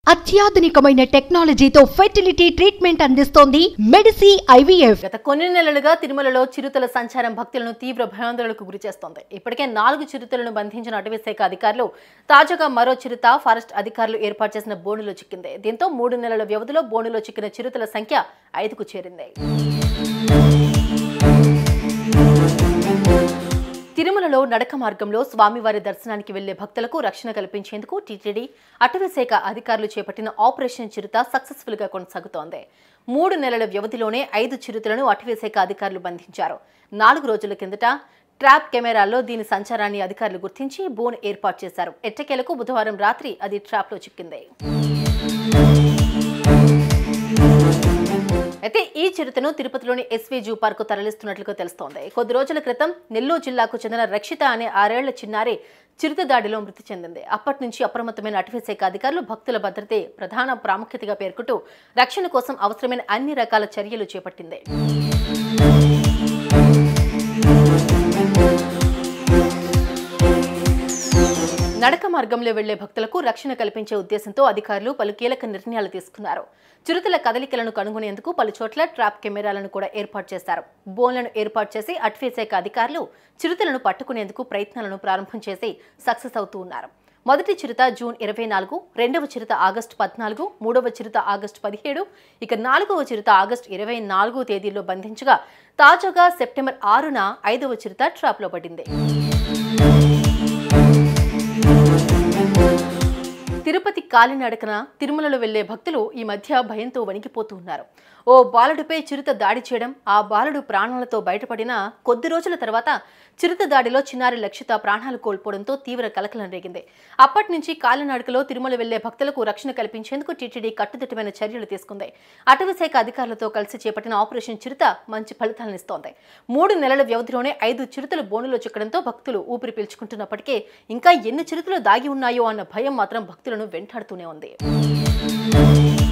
అత్యాధునికమైన టెక్నాలజీతో fertility treatment అందిస్తోంది Medici IVF గత కొన్ని నెలలుగా తిరుమలలో చిరుతల సంచారం భక్తులను తీవ్ర భయాందోళనకు గురిచేస్తోంది ఇప్పటికే నాలుగు చిరుతలను బంధించిన అటవీ శాఖ అధికారులు తాజాగా మరో చిరుత ఫారెస్ట్ అధికారులు ఏర్పాటు చేసిన బోనులో చిక్కింది దీంతో మూడు నెలల వ్యవధిలో బోనులో చిక్కిన చిరుతల సంఖ్య ఐదుకు చేరింది తిరుమలలో నడక మార్గంలో స్వామివారి దర్శనానికి వెళ్లే భక్తులకు రక్షణ కల్పించేందుకు టీటీడీ అటవీ శాఖ అధికారులు చేపట్టిన ఆపరేషన్ చిరుత సక్సెస్ఫుల్ గా కొనసాగుతోంది మూడు నెలల వ్యవధిలోనే ఐదు చిరుతలను అటవీ శాఖ అధికారులు బంధించారు నాలుగు రోజుల కిందట ట్రాప్ కెమెరాల్లో దీని సంచారాన్ని అధికారులు గుర్తించి బోన్ ఏర్పాటు చేశారు ఎట్టకేలకు బుధవారం రాత్రి అది ట్రాప్లో చిక్కింది అయితే ఈ చిరుతను తిరుపతిలోని ఎస్వీ జూ పార్కు తరలిస్తున్నట్లుగా తెలుస్తోంది కొద్ది రోజుల క్రితం నెల్లూరు జిల్లాకు చెందిన రక్షిత అనే ఆరేళ్ల చిన్నారి చిరుత దాడిలో మృతి చెందింది అప్పటి నుంచి అప్రమత్తమైన అటవీ శాఖ అధికారులు భక్తుల భద్రతే ప్రధాన ప్రాముఖ్యతగా పేర్కొంటూ రక్షణ కోసం అవసరమైన అన్ని రకాల చర్యలు చేపట్టింది నడక మార్గంలో వెళ్లే భక్తులకు రక్షణ కల్పించే ఉద్దేశంతో అధికారులు పలు కీలక నిర్ణయాలు తీసుకున్నారు చిరుతల కదలికలను కనుగొనేందుకు పలు చోట్ల ట్రాప్ కెమెరాలను కూడా ఏర్పాటు చేశారు బోన్లను ఏర్పాటు చేసి అటవీ శాఖ అధికారులు చిరుతలను పట్టుకునేందుకు ప్రయత్నాలను ప్రారంభం చేసి సక్సెస్ అవుతూ ఉన్నారు మొదటి చిరుత జూన్ ఇరవై నాలుగు రెండవ చిరుత ఆగస్టు పద్నాలుగు మూడవ చిరుత ఆగస్టు పదిహేడు ఇక నాలుగవ చిరుత ఆగస్టు ఇరవై నాలుగు తేదీల్లో బంధించగా తాజాగా సెప్టెంబర్ ఆరున ఐదవ చిరుత ట్రాప్లో పడింది తిరుపతి కాలినడకన తిరుమలలో వెళ్లే భక్తులు ఈ మధ్య భయంతో వణికిపోతూ ఉన్నారు ఓ బాలుడిపై చిరుత దాడి చేయడం ఆ బాలుడు ప్రాణాలతో బయటపడిన కొద్ది రోజుల తర్వాత చిరుత దాడిలో చిన్నారి లక్షిత ప్రాణాలు కోల్పోవడంతో తీవ్ర కలకలం రేగింది అప్పటి నుంచి కాలినడకలో తిరుమల వెళ్లే భక్తులకు రక్షణ కల్పించేందుకు టీటీడీ కట్టుదిట్టమైన చర్యలు తీసుకుంది అటవీ శాఖ అధికారులతో కలిసి చేపట్టిన ఆపరేషన్ చిరుత మంచి ఫలితాలనిస్తోంది మూడు నెలల వ్యవధిలోనే ఐదు చిరుతలు బోనులో చిక్కడంతో భక్తులు ఊపిరి పీల్చుకుంటున్నప్పటికీ ఇంకా ఎన్ని చిరుతలు దాగి ఉన్నాయో అన్న భయం మాత్రం భక్తులను వెంటాడుతూనే ఉంది